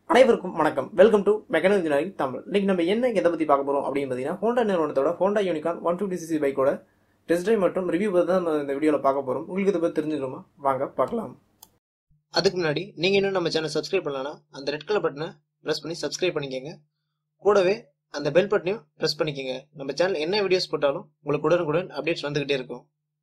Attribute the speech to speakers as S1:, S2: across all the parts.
S1: அனைவருக்கும் வணக்கம் welcome to mechanic engineering Tamil இன்னைக்கு நம்ம என்ன எதை பத்தி பார்க்க போறோம் அப்படின்னு பார்த்தீங்கன்னா ஹோண்டா நிறுவனத்தோட Honda Unicorn one fifty CC பைக்கோட டெஸ்ட் ட்ரைவ் மற்றும் ரிவ்யூ பத்தி தான் நம்ம இந்த வீடியோல பார்க்க போறோம் உங்களுக்கு இதை பத்தி தெரிஞ்சுக்கணுமா வாங்க பார்க்கலாம் அதுக்கு முன்னாடி நீங்க இன்னும் நம்ம சேனல் சப்ஸ்கிரைப் பண்ணலனா அந்த ரெட் கலர் பட்டனை பிரஸ் பண்ணி சப்ஸ்கிரைப் பண்ணிக்கங்க கூடவே அந்த பெல் பட்டனையும் பிரஸ் பண்ணிக்கங்க நம்ம சேனல் என்ன வீடியோஸ் போட்டாலும் உங்களுக்கு உடனுக்குடன் அப்டேட்ஸ் வந்துகிட்டே இருக்கும்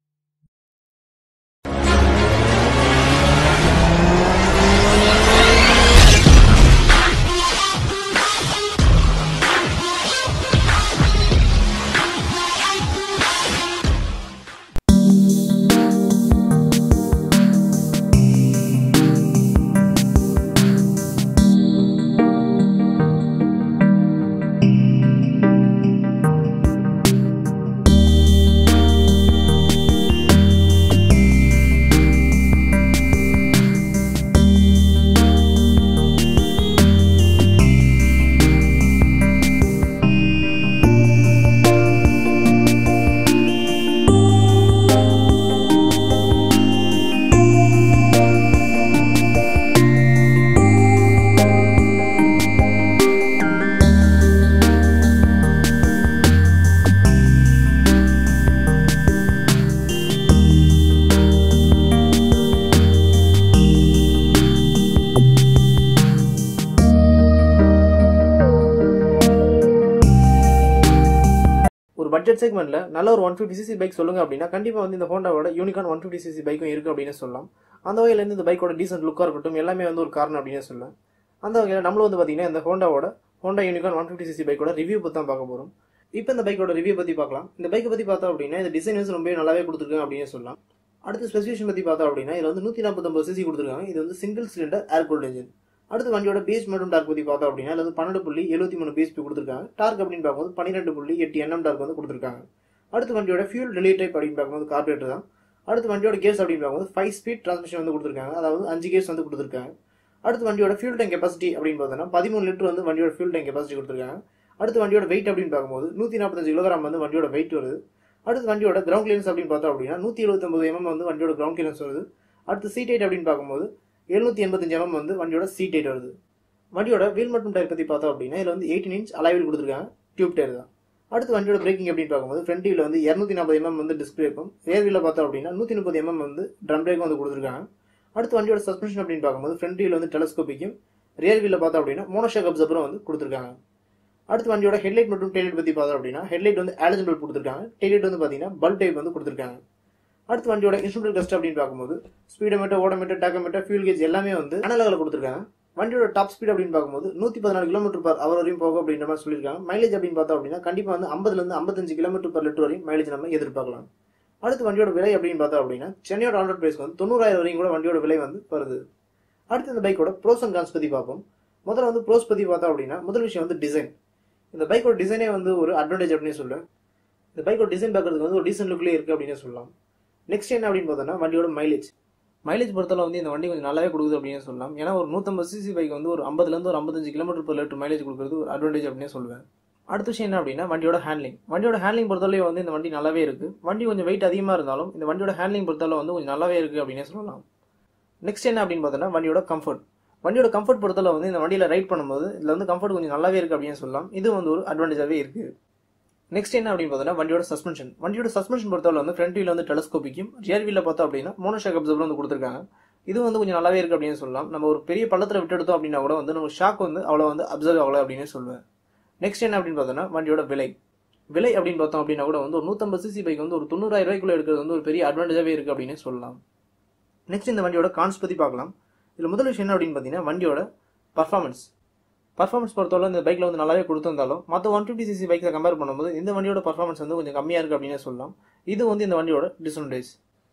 S1: ஒரு பட்ஜெட் செக்மெண்ட்ல நல்ல ஒரு ஒன் ஃபிஃப்டி சிசி பைக் சொல்லுங்க அப்படின்னா கண்டிப்பா வந்து இந்த ஹோண்டாவோட யூனிகான் ஒன் ஃபிஃப்டி சிசி பைக்கும் இருக்கு அப்படின்னு சொல்லலாம் அந்த வகையில இருந்து இந்த பைக்கோட டீசென்ட் லுக்கா இருக்கட்டும் எல்லாமே வந்து ஒரு காரணம் அப்படின்னு சொல்லலாம் அந்த வகையில் நம்மளும் வந்து பாத்தீங்கன்னா இந்த ஹோண்டாவோட Honda Unicorn one fifty CC பைக்கோட ரிவ்யூ பத்தி தான் பார்க்க போறோம் இப்போ இந்த பைக்கோட ரிவ்யூ பத்தி பார்க்கலாம் இந்த பைக்கை பத்தி பார்த்தோம் அப்படின்னா இந்த டிசைன்ஸ் ரொம்ப நல்லாவே கொடுத்துருக்காங்க அப்படின்னு சொல்லலாம் அடுத்து ஸ்பெசிஃபிகேஷன் பத்தி பார்த்தோம் அப்படின்னா இதுல வந்து நூத்தி நாற்பத்தொன்பது சிசி கொடுத்துருக்காங்க இது வந்து single cylinder air cooled engine அடுத்து வண்டியோட பேஸ் மற்றும் டார்க் பத்தி பார்த்தோம் அப்படின்னா இது வந்து பன்னெண்டு புள்ளி எழுபத்தி மூணு பிஎஸ்பி கொடுத்துருக்காங்க டார்க் அப்படின்னு பார்க்கும்போது பன்னிரெண்டு புள்ளி எட்டு என்எம் டார்க் வந்து கொடுத்துருக்காங்க அடுத்து வண்டியோட ஃபியூல் ரிலே டைப் அப்படின்னு பார்க்கும்போது கார்பரேட்டர் தான் அடுத்து வண்டியோட கேஸ் அப்படின்னு பார்க்கும்போது ஃபைவ் ஸ்பீட் டிரான்ஸ்மிஷன் வந்து கொடுத்துருக்காங்க அதாவது அஞ்சு கேஸ் வந்து கொடுத்துருக்காங்க அடுத்து வண்டியோட ஃபியூல் டேங்க் கெப்பாசிட்டி அப்படின்னு பார்த்தோம்னா பதிமூணு லிட்டர் வந்து வண்டியோட ஃபியூல் டேங்க் கெப்பாசிட்டி கொடுத்துருக்காங்க அடுத்து வண்டியோட வெயிட் அப்படின்னு பார்க்கும்போது நூற்றி நாற்பத்தஞ்சு கிலோகிராம் வந்து வண்டியோட வெயிட் வருது அடுத்து வண்டியோட கிரவுண்ட் கிளியரன்ஸ் அப்படின்னு பார்த்தோம் அப்படின்னா நூற்றி எழுபத்தொம்பது எம்எம் வந்து வண்டியோட கிரவுண்ட் கிளியரன்ஸ் வருது அடுத்து சீட் ஹைட் அப்படின்னு பார்க்கும்போது எழுநூத்தி எண்பத்தஞ்சு எம்எம் வந்து வண்டியோட சீட் ஹைட் வருது வண்டியோட வீல் மற்றும் டயர் பற்றி பார்த்தோம் அப்படின்னா இதில் வந்து எயிட்டின் இன்ச் அலைவில் கொடுத்துருக்காங்க டியூப் டயர் தான் அடுத்து வண்டியோட பிரேக்கிங் அப்படின்னு பார்க்கும்போது ஃப்ரண்ட் வீல வந்து இரநூத்தி நாற்பது எம்எம் வந்து டிஸ்க் பிரேக்கும் ரியர் வீல பார்த்தோம் அப்படின்னா நூற்றி முப்பது எம்எம் வந்து ட்ரம் பிரேக்கும் வந்து கொடுத்துருக்காங்க அடுத்து வண்டியோட சஸ்பென்ஷன் அப்படின்னு பார்க்கும்போது ஃப்ரண்ட் வீல் வந்து டெலஸ்கோபிக்கும் ரியர் வீல பார்த்தோம் அப்படின்னா மோனோஷாக் அப்சர்வரும் வந்து கொடுத்துருக்காங்க அடுத்து வண்டியோட ஹெட்லைட் மற்றும் டெய்லைட் பற்றி பார்த்தோம் அப்படின்னா ஹெட்லைட் வந்து ஆலஜன் பல்ப் கொடுத்துருக்காங்க டெய்லைட் வந்து பார்த்தீங்கன்னா பல்ப் டைப் வந்து கொடுத்துருக்காங்க அடுத்து வண்டியோட இன்ஸ்ட்ருமெண்ட் டெஸ்ட் அப்படின்னு பார்க்கும்போது speedometer odometer tachometer fuel gauge எல்லாமே வந்து அனலகில் கொடுத்துருக்காங்க வண்டியோட டாப் ஸ்பீட் அப்படின்னு பார்க்கும்போது நூற்றி பதினாலு கிலோமீட்டர் பர் அவர் வரையும் போகும் அப்படின்ற மாதிரி சொல்லியிருக்காங்க மைலேஜ் அப்படின்னு பார்த்தோம் அப்படின்னா கண்டிப்பாக வந்து ஐம்பதுலேருந்து ஐம்பத்தஞ்சு கிலோமீட்டர் பர் லிட்டர் வரையும் மைலேஜ் நம்ம எதிர்பார்க்கலாம் அடுத்து வண்டியோட விலை அப்படின்னு பார்த்தோம் அப்படின்னா சென்னையோட ஆன்ரோட் பிரைஸ் வந்து தொண்ணூறாயிரம் வரையும் கூட வண்டியோட விலை வந்து வருது அடுத்து இந்த பைக்கோட ப்ரோஸ் அண்ட் கான்ஸ் பற்றி பார்ப்போம் முதல்ல வந்து ப்ரோஸ் பற்றி பார்த்தோம் அப்படின்னா முதல் விஷயம் வந்து டிசைன் இந்த பைக்கோட டிசைனே வந்து ஒரு அட்வான்டேஜ் அப்படின்னு சொல்லுவேன் இந்த பைக்கோட டிசைன் பார்க்கறதுக்கு வந்து ஒரு டீசென்ட் லுக்லேயே இருக்குது அப்படின்னு சொல்லலாம் நெக்ஸ்ட் என்ன அப்படின்னு பார்த்தோம்னா வண்டியோட மைலேஜ் மைலேஜ் பொறுத்தளவு வந்து இந்த வண்டி கொஞ்சம் நல்லாவே கொடுக்குது அப்படின்னு சொல்லலாம் ஏன்னா ஒரு நூற்றம்பது சிசி பைக் வந்து ஒரு ஐம்பதுலேருந்து ஒரு ஐம்பத்தஞ்சு கிலோமீட்டர் per லிட்டர் மைலேஜ் கொடுக்குறது ஒரு அட்வான்டேஜ் அப்படின்னு சொல்லுவேன் அடுத்த விஷயம் என்ன அப்படின்னா வண்டியோட ஹேண்ட்லிங் வண்டியோட ஹேண்ட்லிங் பொறுத்தளவு வந்து இந்த வண்டி நல்லாவே இருக்கு வண்டி கொஞ்சம் வெயிட் அதிகமாக இருந்தாலும் இந்த வண்டியோட ஹேண்ட்லிங் பொறுத்தளவு வந்து கொஞ்சம் நல்லாவே இருக்கு அப்படின்னு சொல்லலாம் நெக்ஸ்ட் என்ன அப்படின்னு பார்த்தோன்னா வண்டியோட கம்ஃபர்ட் வண்டியோட கம்ஃபர்ட் பொறுத்தளவு வந்து இந்த வண்டியில் ரைட் பண்ணும்போது இதில் வந்து கம்ஃபர்ட் கொஞ்சம் நல்லாவே இருக்கு அப்படின்னு சொல்லலாம் இது வந்து ஒரு அட்வான்டேஜாகவே இருக்கு நெக்ஸ்ட் என்ன அப்படின்னு பார்த்தோன்னா வண்டியோட சஸ்பென்ஷன் வண்டியோட சஸ்பென்ஷன் பொறுத்தவரை வந்து ஃப்ரண்ட் வீல் வந்து டெலஸ்கோபிக்கும் ரியர் வீல பார்த்தோம் அப்படின்னா மோனோஷாக் அப்சர்வர் வந்து கொடுத்துருக்காங்க இது வந்து கொஞ்சம் நல்லாவே இருக்கு அப்படின்னு சொல்லலாம் நம்ம ஒரு பெரிய பள்ளத்தில் விட்டு எடுத்தோம் அப்படின்னா கூட வந்து நம்ம ஷாக் வந்து அவ்வளோ வந்து அப்சர்வ் ஆகல அப்படின்னு சொல்லுவேன் நெக்ஸ்ட் என்ன அப்படின்னு பார்த்தோன்னா வண்டியோட விலை விலை அப்படின்னு பார்த்தோம் அப்படின்னா கூட வந்து ஒரு நூற்றம்பது சிசி பைக் வந்து ஒரு தொண்ணூறாயிரம் ரூபாய்க்குள்ள எடுக்கிறது வந்து ஒரு பெரிய அட்வான்டேஜாகவே இருக்கு அப்படின்னு சொல்லலாம் நெக்ஸ்ட் இந்த வண்டியோட கான்ஸ் பற்றி பார்க்கலாம் இதில் முதல் விஷயம் என்ன அப்படின்னு பார்த்தீங்கன்னா வண்டியோட பர்ஃபார்மன்ஸ் பர்ஃபார்மன்ஸ் பொறுத்தவரை இந்த பைக்கில் வந்து நல்லாவே கொடுத்திருந்தாலும் மற்ற ஒன் ஃபிஃப்டி சிசி பைக்கை கம்பேர் பண்ணும்போது இந்த வண்டியோட பர்ஃபார்மன்ஸ் வந்து கொஞ்சம் கம்மியாக இருக்குது அப்படின்னு சொல்லலாம் இது வந்து இந்த வண்டியோட டிஸ்அட்வான்டேஜ்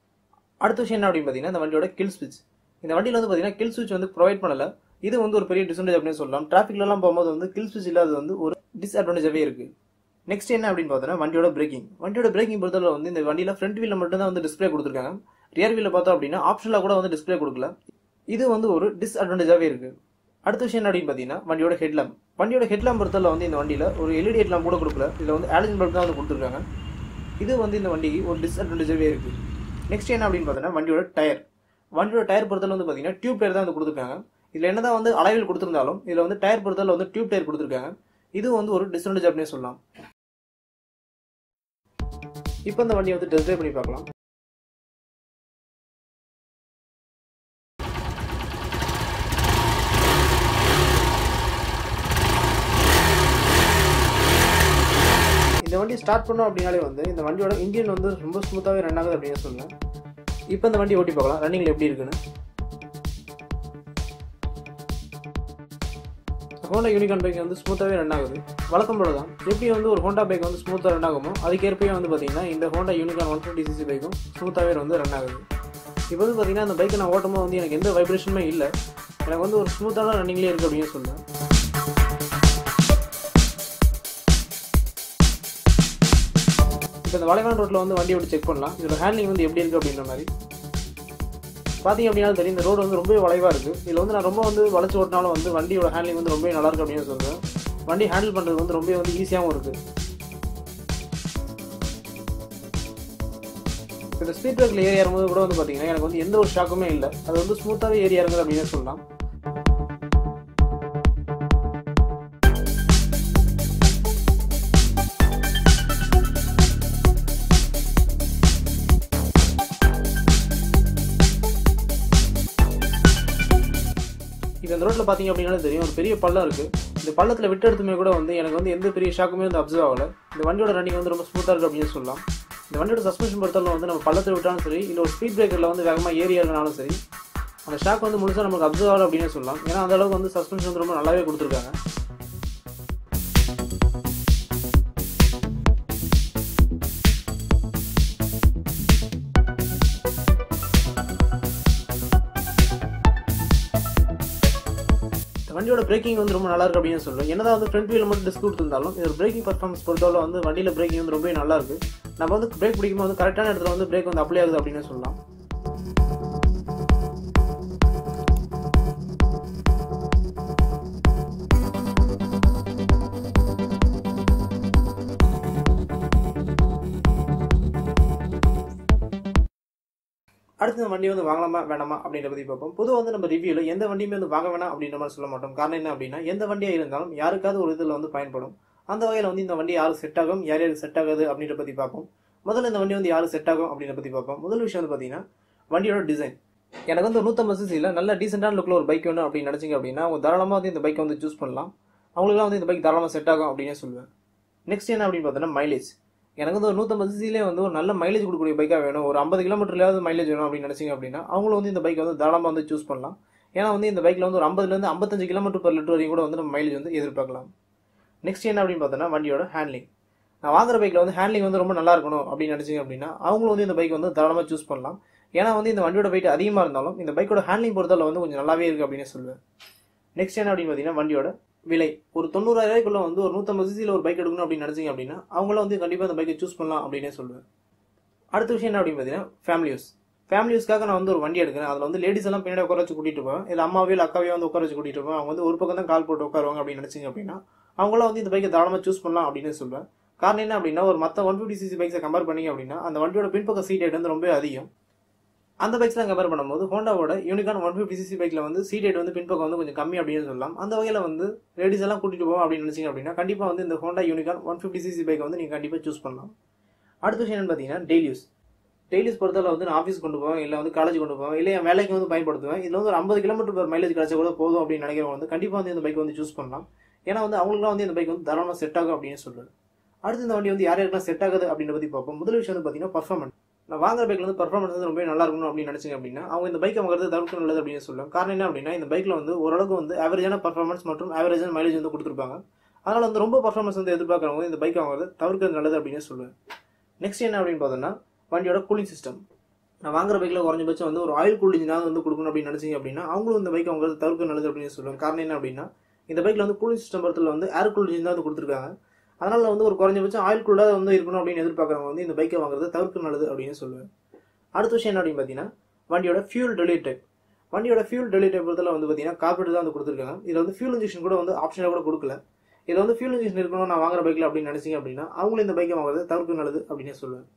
S1: அடுத்த விஷயம் என்ன அப்படின்னு பார்த்தீங்கன்னா இந்த வண்டியோட கில் ஸ்விட்ச் இந்த வண்டியில் வந்து பார்த்தீங்கன்னா கில் ஸ்விட்ச் வந்து ப்ரொவைட் பண்ணல இது வந்து ஒரு பெரிய டிஸ்அட்வான்டேஜ் அப்படின்னு சொல்லலாம் டிராஃபிக்லலாம் போகும்போது வந்து கில் ஸ்விட்ச் இல்லாதது வந்து ஒரு டிஸ்அட்வான்டேஜாகவே இருக்கு நெக்ஸ்ட் என்ன அப்படின்னு பார்த்தோன்னா வண்டியோட பிரேக்கிங் வண்டியோட பிரேக்கிங் பொறுத்தவரை வந்து இந்த வண்டியில் ஃப்ரண்ட் வீலில் மட்டும் தான் வந்து டிஸ்பிளே கொடுத்துருக்காங்க ரியர் வீலில் பார்த்தோம் அப்படின்னா ஆப்ஷனில் கூட வந்து டிஸ்பிளே கொடுக்கல இது வந்து ஒரு டிஸ்அட்வான்டேஜாகவே இருக்கு அடுத்த விஷயம் என்ன அப்படின்னு பார்த்தீங்கன்னா வண்டியோட ஹெட்லாம் வண்டியோட ஹெட்லாம் பொறுத்தவரை வந்து இந்த வண்டியில் ஒரு எல்இடி ஹெட்லாம் கூட கொடுக்கல இதில் வந்து ஆலஜன் பல்ப் தான் வந்து கொடுத்துருக்காங்க இது வந்து இந்த வண்டிக்கு ஒரு டிஸ்அட்வான்டேஜாகவே இருக்குது நெக்ஸ்ட் என்ன அப்படின்னு பார்த்தீங்கன்னா வண்டியோட டயர் வண்டியோட டயர் பொறுத்தவரை வந்து பார்த்தீங்கன்னா டியூப் டயர் தான் வந்து கொடுத்துருக்காங்க இதில் என்னதான் வந்து அளவில் கொடுத்துருந்தாலும் இதில் வந்து டயர் பொறுத்தவரை வந்து டியூப் டயர் கொடுத்துருக்காங்க இது வந்து ஒரு டிஸ்அட்வான்டேஜ் அப்படின்னே சொல்லலாம் இப்போ இந்த வண்டியை வந்து டெஸ்ட் ட்ரைவ் பண்ணி பார்க்கலாம் இந்த வண்டி ஸ்டார்ட் பண்ணோம் அப்படின்னாலே வந்து இந்த வண்டியோட இன்ஜின் வந்து ரொம்ப ஸ்மூத்தாகவே ரன் ஆகுது அப்படின்னு சொல்லுவேன் இப்போ இந்த வண்டி ஓட்டி பார்க்கலாம் ரன்னிங்கில் எப்படி இருக்குன்னு ஹோண்டா யூனிகான் பைக் வந்து ஸ்மூத்தாகவே ரன் ஆகுது வழக்கம் போல தான் எப்படி வந்து ஒரு ஹோண்டா பைக் வந்து ஸ்மூத்தாக ரன் ஆகுமோ அதுக்கேற்பவே வந்து பார்த்தீங்கன்னா இந்த Honda Unicorn one fifty CC பைக்கும் ஸ்மூத்தாகவே வந்து ரன் ஆகுது இப்போ வந்து பார்த்தீங்கன்னா அந்த பைக்கை நான் ஓட்டும்போது வந்து எனக்கு எந்த வைப்ரேஷனுமே இல்லை எனக்கு வந்து ஒரு ஸ்மூத்தான ரன்னிங்லேயே இருக்குது அப்படின்னு சொல்லுவேன் இப்போ இந்த வளைவான ரோட்டில் வந்து வண்டி விட்டு செக் பண்ணலாம் இதோட ஹேண்ட்லிங் வந்து எப்படி இருக்குது அப்படின்ற மாதிரி பார்த்தீங்க அப்படின்னா தெரியும் இந்த ரோடு வந்து ரொம்ப வளைவாக இருக்குது இதில் வந்து நான் ரொம்ப வந்து வளைச்சு ஓட்டினாலும் வந்து வண்டியோட ஹேண்ட்லிங் வந்து ரொம்ப நல்லா இருக்கு அப்படின்னு சொல்லுவேன் வண்டி ஹேண்டில் பண்ணுறது வந்து ரொம்ப வந்து ஈஸியாகவும் இருக்குது இந்த ஸ்பீட் பிரேக்கில் ஏறி இறங்கும்போது கூட வந்து பார்த்தீங்கன்னா எனக்கு வந்து எந்த ஒரு ஷாக்குமே இல்லை அது வந்து ஸ்மூத்தாகவே ஏறி இறங்குது அப்படின்னு சொல்லலாம் இப்போ இந்த ரோட்டில் பார்த்தீங்க அப்படின்னாலே தெரியும் ஒரு பெரிய பள்ளம் இருக்குது இந்த பள்ளத்தில் விட்டு எடுத்துமே கூட வந்து எனக்கு வந்து எந்த பெரிய ஷாக்குமே வந்து அப்சர்வ் ஆகலை இந்த வண்டியோட ரன்னிங் வந்து ரொம்ப ஸ்மூத்தாக இருக்குது அப்படின்னு சொல்லலாம் இந்த வண்டியோட சஸ்பென்ஷன் பொறுத்தவரை வந்து நம்ம பள்ளத்தில் விட்டாலும் சரி இல்லை ஒரு ஸ்பீட் பிரேக்கரில் வந்து வேகமாக ஏறி இறங்கினாலும் சரி அந்த ஷாக் வந்து முழுசாக நமக்கு அப்சர்வ் ஆகலை அப்படின்னு சொல்லலாம் ஏன்னா அந்த அளவுக்கு வந்து சஸ்பென்ஷன் வந்து ரொம்ப நல்லாவே கொடுத்துருக்காங்க இந்த வண்டியோட பிரேக்கிங் வந்து ரொம்ப நல்லா இருக்கு அப்படின்னு சொல்லுவேன் என்னதான் வந்து ஃப்ரண்ட் வீல் மட்டும் டிஸ்க் கொடுத்துருந்தாலும் இதோட பிரேக்கிங் பர்ஃபார்மன்ஸ் பொறுத்தவரை வந்து வண்டியில் பிரேக்கிங் வந்து ரொம்ப நல்லா இருக்கு நம்ம வந்து பிரேக் பிடிக்கும்போது வந்து கரெக்டான இடத்துல வந்து பிரேக் வந்து அப்ளை ஆகுது அப்படின்னு சொல்லலாம் அடுத்து இந்த வண்டி வந்து வாங்கலாமா வேணாமா அப்படின்ற பற்றி பார்ப்போம் பொதுவாக வந்து நம்ம ரிவ்யூவில் எந்த வண்டியுமே வந்து வாங்க வேணாம் அப்படின்ற மாதிரி சொல்ல மாட்டோம் காரணம் என்ன அப்படின்னா எந்த வண்டியாக இருந்தாலும் யாருக்காவது ஒரு இதில் வந்து பயன்படும் அந்த வகையில் வந்து இந்த வண்டி யாருக்கு செட் ஆகும் யார் யாருக்கு செட் ஆகாது அப்படின்ற பற்றி பார்ப்போம் முதல்ல இந்த வண்டி வந்து யாருக்கு செட் ஆகும் அப்படின்ற பற்றி பார்ப்போம் முதல் விஷயம் வந்து பார்த்தீங்கன்னா வண்டியோட டிசைன் எனக்கு வந்து நூற்றம்பது சிசியில் நல்ல டீசெண்டான லுக்கில் ஒரு பைக் வேணும் அப்படின்னு நினச்சிங்க அப்படின்னா அவங்க தாராளமாக வந்து இந்த பைக்கை வந்து சூஸ் பண்ணலாம் அவங்களுக்குலாம் வந்து இந்த பைக் தாராளமாக செட் ஆகும் அப்படின்னு சொல்லுவேன் நெக்ஸ்ட் என்ன அப்படின்னு பார்த்தோன்னா மைலேஜ் எனக்கு வந்து ஒரு நூற்றம்பது சிசிலே வந்து ஒரு நல்ல மைலேஜ் கொடுக்கக்கூடிய பைக்காக வேணும் ஒரு ஐம்பது கிலோமீட்டர்லையாவது மைலேஜ் வேணும் அப்படின்னு நினச்சிங்க அப்படின்னா அவங்களும் வந்து இந்த பைக்கை வந்து தாராளமாக வந்து சூஸ் பண்ணலாம் ஏன்னா வந்து இந்த பைக்கில் வந்து ஒரு ஐம்பதுலேருந்து ஐம்பத்தஞ்சு கிலோமீட்டர் பர் லிட்டர் வரைக்கும் கூட வந்து நம்ம மைலேஜ் வந்து எதிர்பார்க்கலாம் நெக்ஸ்ட் என்ன அப்படின்னு பார்த்தோன்னா வண்டியோட ஹேண்ட்லிங் நான் வாங்குற பைக்கில் வந்து ஹேண்ட்லிங் வந்து ரொம்ப நல்லா இருக்கணும் அப்படின்னு நினச்சிங்க அப்படின்னா அவங்களும் வந்து இந்த பைக் வந்து தாராளமாக சூஸ் பண்ணலாம் ஏன்னா வந்து இந்த வண்டியோட வெயிட் அதிகமாக இருந்தாலும் இந்த பைக்கோட ஹேண்ட்லிங் பொறுத்தவரை வந்து கொஞ்சம் நல்லாவே இருக்குது அப்படின்னு சொல்லுவேன் நெக்ஸ்ட் என்ன அப்படின்னு பார்த்தீங்கன்னா வண்டியோட விலை ஒரு தொண்ணூறாயிரூவாய்க்குள்ள வந்து ஒரு நூற்றம்பது சிசியில் ஒரு பைக் எடுக்கணும் அப்படின்னு நினச்சிங்க அப்படின்னா அவங்களும் வந்து கண்டிப்பாக அந்த பைக்கை சூஸ் பண்ணலாம் அப்படின்னே சொல்லுவேன் அடுத்த விஷயம் என்ன அப்படின்னு பார்த்தீங்கன்னா ஃபேமிலி யூஸ் ஃபேமிலி யூஸ்க்காக நான் வந்து ஒரு வண்டி எடுக்கிறேன் அதில் வந்து லேடிஸ் எல்லாம் பின்னாடி உட்கார வச்சு கூட்டிட்டு போவேன் இல்லை அம்மாவே இல்லை அக்காவே வந்து உட்கார வச்சு கூட்டிட்டு போவேன் அவங்க வந்து ஒரு பக்கம் தான் கால் போட்டு உட்காருவாங்க அப்படின்னு நினச்சிங்க அப்படின்னா அவங்களாம் வந்து இந்த பைக்கை தாராளமாக சூஸ் பண்ணலாம் அப்படின்னு சொல்லுவேன் காரணம் என்ன அப்படின்னா ஒரு மற்ற ஒன் ஃபிஃப்டி சிசி பைக்ஸை கம்பேர் பண்ணிங்க அப்படின்னா அந்த வண்டியோட பின்பக்க சீட் ஹைட் வந்து ரொம்ப அதிகம் அந்த பைக்ஸ்லாம் கம்பேர் பண்ணும்போது ஹோண்டாவோட யூனிகான் ஒன் ஃபிஃப்டி சிசி பைக்கில் வந்து சீட் ஹைட் வந்து பின்பக்கம் வந்து கொஞ்சம் கம்மி அப்படின்னு சொல்லலாம் அந்த வகையில் வந்து லேடிஸ் எல்லாம் கூட்டிட்டு போவோம் அப்படின்னு நினச்சிங்க அப்படின்னா கண்டிப்பாக வந்து இந்த Honda Unicorn one fifty CC பைக்கை வந்து நீங்கள் கண்டிப்பாக சூஸ் பண்ணலாம் அடுத்த விஷயம் என்னன்னு பார்த்தீங்கன்னா டெய்லி யூஸ் டெய்லி யூஸ் பொறுத்தவரை வந்து நான் ஆஃபீஸ் கொண்டு போவேன் இல்லை வந்து காலேஜ் கொண்டு போவேன் இல்லை என் வேலைக்கு வந்து பயன்படுத்துவேன் இதில் வந்து ஒரு ஐம்பது கிலோமீட்டர் பர் மைலேஜ் கிடைச்சா கூட போதும் அப்படின்னு நினைக்கிறவங்க வந்து கண்டிப்பாக வந்து இந்த பைக் வந்து சூஸ் பண்ணலாம் ஏன்னா வந்து அவங்களுக்குலாம் வந்து இந்த பைக் வந்து தாராளமாக செட் ஆகும் அப்படின்னு சொல்லுவேன் அடுத்து இந்த வண்டி வந்து யார் யாருக்கெல்லாம் செட் ஆகுது அப்படின்ற பற்றி பார்ப்போம் முதல் விஷயம் வந்து பார்த்தீங்கன்னா பர்ஃபார்மன்ஸ் நான் வாங்குற பைக்கில் வந்து பர்ஃபார்மன்ஸ் வந்து ரொம்ப நல்லா இருக்கணும் அப்படின்னு நினச்சிங்க அப்படின்னா அவங்க இந்த பைக்கை வாங்குறது தவிர்க்க நல்லது அப்படின்னு சொல்லுவாங்க காரணம் என்ன அப்படின்னா இந்த பைக்கில் வந்து ஓரளவுக்கு வந்து ஆவரேஜான பர்ஃபார்மன்ஸ் மற்றும் ஆவரேஜான மைலேஜ் வந்து கொடுத்துருப்பாங்க அதனால் வந்து ரொம்ப பர்ஃபார்மன்ஸ் வந்து எதிர்பார்க்குறவங்க இந்த பைக் வாங்குறது தவிர்க்கிறது நல்லது அப்படின்னு சொல்லுவேன் நெக்ஸ்ட் என்ன அப்படின்னு பார்த்தோன்னா வண்டியோட கூலிங் சிஸ்டம் நான் வாங்குற பைக்கில் குறைஞ்சபட்சம் வந்து ஒரு ஆயில் கூலிங்னாவது வந்து கொடுக்கணும் அப்படின்னு நினச்சிங்க அப்படின்னா அவங்களும் இந்த பைக் வாங்குறது தவிர்க்க நல்லது அப்படின்னு சொல்லுவாங்க காரணம் என்ன அப்படின்னா இந்த பைக்கில் வந்து கூலிங் சிஸ்டம் பொறுத்தல வந்து ஏர் கூலிங் தான் வந்து கொடுத்துருக்காங்க அதனால வந்து ஒரு குறைஞ்சபட்சம் ஆயில் கூலாக வந்து இருக்கணும் அப்படின்னு எதிர்பார்க்குறவங்க வந்து இந்த பைக்கை வாங்குறது தவிர்க்க நல்லது அப்படின்னு சொல்லுவேன் அடுத்த விஷயம் என்ன அப்படின்னு பார்த்தீங்கன்னா வண்டியோட ஃபியூல் டெலிவரி டைப் வண்டியோட ஃபியூல் டெலிவரி டைப் பொறுத்தல வந்து பார்த்தீங்கன்னா காப்பீடு தான் வந்து கொடுத்துருக்காங்க இதில் வந்து ஃபியூல் இன்ஜெக்ஷன் கூட வந்து ஆப்ஷனாக கூட கொடுக்கல இதில் வந்து ஃபியூல் இன்ஜெக்ஷன் இருக்கணும் நான் வாங்குற பைக்கில் அப்படின்னு நினச்சிங்க அப்படின்னா அவங்களும் இந்த பைக்கை வாங்குறது தவிர்க்க நல்லது அப்படின்னு சொல்லுவேன்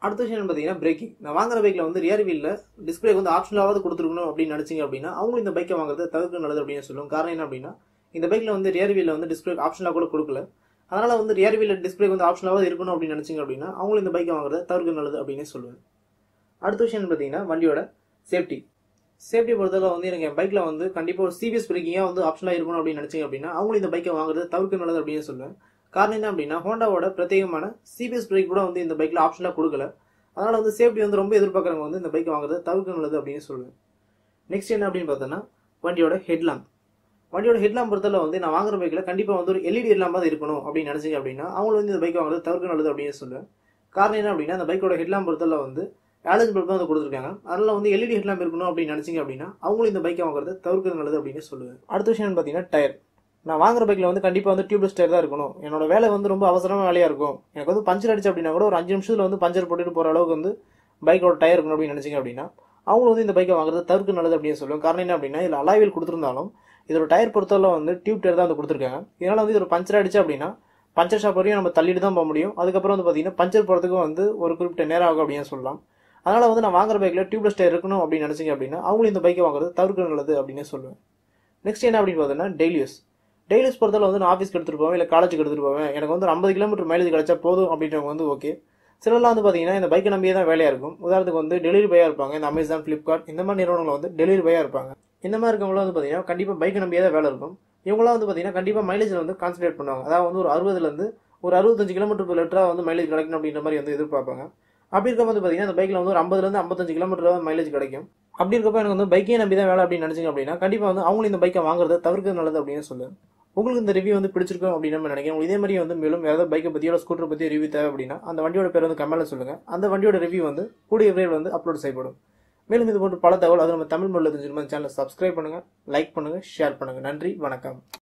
S1: அடுத்த விஷயம் என்ன பார்த்தீங்கன்னா பிரேக்கிங் நான் வாங்குற பைக்கில் வந்து ரியர் வீலில் டிஸ்பிளே வந்து ஆப்ஷனாவது கொடுத்துருக்கணும் அப்படின்னு நினச்சிங்க அப்படின்னா அவங்களும் இந்த பைக்கை வாங்குறது தவிர்க்க நல்லது அப்படின்னு சொல்லுவோம் காரணம் என்ன அப்படின்னா இந்த பைக்கில் வந்து ரியர் வீலில் வந்து டிஸ்பிளே ஆப்ஷனாக கூட கொடுக்கல அதனால் வந்து ரியர் வீலில் டிஸ்பிளே வந்து ஆப்ஷனாவது இருக்கணும் அப்படின்னு நினச்சிங்க அப்படின்னா அவங்களும் இந்த பைக்கை வாங்குறது தவிர்க்க நல்லது அப்படின்னு சொல்லுவேன் அடுத்த விஷயம் பார்த்தீங்கன்னா வண்டியோட சேஃப்டி சேஃப்டி பொறுத்தவரை வந்து எனக்கு என் பைக்கில் வந்து கண்டிப்பாக ஒரு சிபிஎஸ் பிரேக்கிங்காக வந்து ஆப்ஷனாக இருக்கணும் அப்படின்னு நினச்சிங்க அப்படின்னா அவங்களும் இந்த பைக்கை வாங்குறது தவிர்க்க நல்லது அப்படின்னு சொல்லுவேன் காரணம் என்ன அப்படின்னா ஹோண்டாவோட பிரத்யேகமான சிபிஎஸ் பிரேக் கூட வந்து இந்த பைக்கில் ஆப்ஷனாக கொடுக்கல அதனால் வந்து சேஃப்டி வந்து ரொம்ப எதிர்பார்க்குறவங்க வந்து இந்த பைக் வாங்குறது தவிர்க்க நல்லது அப்படின்னு சொல்லுவேன் நெக்ஸ்ட் என்ன அப்படின்னு பார்த்தோன்னா வண்டியோட ஹெட்லாம்ப் வண்டியோட ஹெட்லாம்ப் பொறுத்தவரை வந்து நான் வாங்குற பைக்கில் கண்டிப்பாக வந்து ஒரு எல்இடி ஹெட்லாம்பாக இருக்கணும் அப்படின்னு நினச்சிங்க அப்படின்னா அவங்களும் வந்து இந்த பைக் வாங்குறது தவிர்க்க நல்லது அப்படின்னு சொல்லுவேன் காரணம் என்ன அப்படின்னா அந்த பைக்கோட ஹெட்லாம்ப் பொறுத்தவரை வந்து ஆலஜ் பல்ப் வந்து கொடுத்துருக்காங்க அதில் வந்து எல்இடி ஹெட்லாம்ப் இருக்கணும் அப்படின்னு நினச்சிங்க அப்படின்னா அவங்களும் இந்த பைக்கை வாங்குறது தவிர்க்கிறது நல்லது அப்படின்னு சொல்லுவேன் அடுத்த விஷயம் பார்த்தீங்கன்னா டயர் நான் வாங்குற பைக்கில் வந்து கண்டிப்பாக வந்து டியூப்லெஸ் டயர் தான் இருக்கணும் என்னோட வேலை வந்து ரொம்ப அவசரமான வேலையாக இருக்கும் எனக்கு வந்து பஞ்சர் அடிச்சு அப்படின்னா கூட ஒரு அஞ்சு நிமிஷத்தில் வந்து பஞ்சர் போட்டுட்டு போகிற அளவுக்கு வந்து பைக்கோட டயர் இருக்கணும் அப்படின்னு நினச்சிங்க அப்படின்னா அவங்க வந்து இந்த பைக்கை வாங்குறது தவிர்க்க நல்லது அப்படின்னு சொல்லுவேன் காரணம் என்ன அப்படின்னா இதில் அலாவில் கொடுத்துருந்தாலும் இதோட டயர் பொறுத்தவரை வந்து டியூப் டயர் தான் வந்து கொடுத்துருக்காங்க இதனால் வந்து இதோட பஞ்சர் அடிச்சு அப்படின்னா பஞ்சர் ஷாப் வரையும் நம்ம தள்ளிட்டு தான் போக முடியும் அதுக்கப்புறம் வந்து பார்த்தீங்கன்னா பஞ்சர் போகிறதுக்கும் வந்து ஒரு குறிப்பிட்ட நேரம் ஆகும் அப்படின்னு சொல்லலாம் அதனால் வந்து நான் வாங்குற பைக்கில் டியூப்லெஸ் டயர் இருக்கணும் அப்படின்னு நினச்சிங்க அப்படின்னா அவங்களும் இந்த பைக்கை வாங்குறது தவிர்க்க நல்லது அப்படின்னு சொல்லுவேன் நெக்ஸ்ட் என்ன அப்படின்னு பார்த்தீங்கன்னா டெய்லி யூஸ் டெய்லி யூஸ் பொறுத்தவரை வந்து நான் ஆஃபீஸ்க்கு எடுத்துகிட்டு போவேன் இல்லை காலேஜுக்கு எடுத்துகிட்டு போவேன் எனக்கு வந்து ஒரு ஐம்பது கிலோமீட்டர் மைலேஜ் கிடைச்சா போதும் அப்படின்றவங்க வந்து ஓகே சிலர்லாம் வந்து பார்த்தீங்கன்னா இந்த பைக்கை நம்பியே தான் வேலையாக இருக்கும் உதாரணத்துக்கு வந்து டெலிவரி பையாக இருப்பாங்க இந்த அமேசான் ஃப்ளிப்கார்ட் இந்த மாதிரி நிறுவனங்கள் வந்து டெலிவரி பையாக இருப்பாங்க இந்த மாதிரி இருக்கவங்களாம் வந்து பார்த்தீங்கன்னா கண்டிப்பாக பைக்கை நம்பியே தான் வேலை இருக்கும் இவங்களாம் வந்து பார்த்தீங்கன்னா கண்டிப்பாக மைலேஜில் வந்து கான்சன்ட்ரேட் பண்ணுவாங்க அதாவது வந்து ஒரு அறுபதுலேருந்து ஒரு அறுபத்தஞ்சு கிலோமீட்டர் per லிட்டராக வந்து மைலேஜ் கிடைக்கணும் அப்படின்ற மாதிரி வந்து எதிர்பார்ப்பாங்க அப்படி இருக்க வந்து பார்த்தீங்கன்னா அந்த பைக்கில் வந்து ஒரு ஐம்பதுலேருந்து ஐம்பத்தஞ்சு கிலோமீட்டர் மைலேஜ் கிடைக்கும் அப்படி இருக்கப்ப எனக்கு வந்து பைக்கே நம்பி தான் வேலை அப்படின்னு நினச்சிங்க அப்படின்னா கண்டிப்பாக வந்து அவங்களும் இந்த பைக்கை வாங்குறத தவிர்க்கிறது நல்லது அப்படின்னு சொல்லுவேன் உங்களுக்கு இந்த ரிவ்யூ வந்து பிடிச்சிருக்கும் அப்படின்னு நம்ம நினைக்கிறேன் உங்களுக்கு இதே மாதிரி வந்து மேலும் ஏதாவது பைக்கை பற்றியோ ஸ்கூட்டர் பற்றியோ ரிவ்யூ தேவை அப்படின்னா அந்த வண்டியோட பேர் வந்து கமெண்ட்ல சொல்லுங்கள் அந்த வண்டியோட ரிவ்யூ வந்து கூடிய விரைவில் வந்து அப்லோட் செய்யப்படும் மேலும் இது போன்ற பல தகவல் அது நம்ம தமிழ் மொழியில் தெரிஞ்சிருமா சேனலை சப்ஸ்கிரைப் பண்ணுங்கள் லைக் பண்ணுங்கள் ஷேர் பண்ணுங்கள் நன்றி வணக்கம்